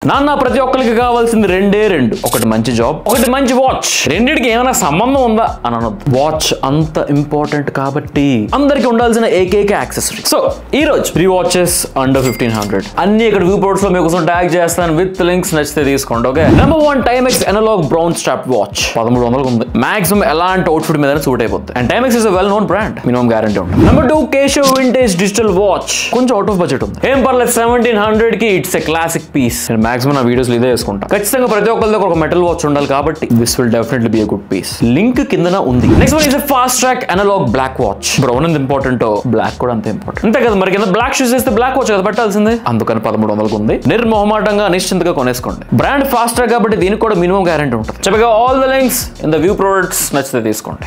నాన్న ప్రతి ఒక్కరికి కావాల్సింది రెండే రెండు ఒకటి మంచి జాబ్ ఒకటి మంచి వాచ్ రెండిటికి ఏమైనా సంబంధం ఉందా అని అనొద్దు వాచ్ అంత ఇంపార్టెంట్ కాబట్టి అందరికి ఉండాల్సిన ఏకైక యాక్సెసరీ సో ఈ రోజు three watches under fifteen hundred అన్ని ఇక్కడ వ్యూ పోర్ట్స్ లో మీకోసం ట్యాగ్ చేస్తాను విత్ లింక్స్ నచ్చితే తీసుకోండి okay number one Timex analog brown strap watch పదమూడు వందలకు ఉంది మాక్సిమం ఎలాంటి అవుట్ఫిట్ మీద సూట్ అయిపోతుంది and Timex is well known brand minimum guarantee ఉంటుంది number two Casio vintage digital watch కొంచెం అవుట్ ఆఫ్ బడ్జెట్ ఉంది ఏం పర్లేదు సెవెంటీన్ హండ్రెడ్ కి ఇట్స్ ఎ క్లాసిక్ పీస్ నేను మాక్సిమం నా వీడియోస్ ఇదే వేసుకుంటా ఖచ్చితంగా ప్రతి ఒక్కరి దగ్గర ఒక మెటల్ వాచ్ ఉండాలి కాబట్టి this will definitely be a good piece link కిందన ఉంది next one is Fast Track analog black watch brown ఎంత ఇంపార్టెంట్ బ్లాక్ కూడా అంతే ఇంపార్టెంట్ అంతే కదా మరి కింద బ్లాక్ షూస్ వేస్తే బ్లాక్ వాచ్ కదా పెట్టాల్సిందే అందుకని పదమూడు వందలకు ఉంది నిర్మోహమాటంగా నిశ్చింతగా కొనేసుకోండి బ్రాండ్ ఫాస్ట్ ట్రాక్ కాబట్టి దీనికి కూడా మినిమం గ్యారంటీ ఉంటుంది చెప్పగా all the links in the view products నచ్చితే తీసుకోండి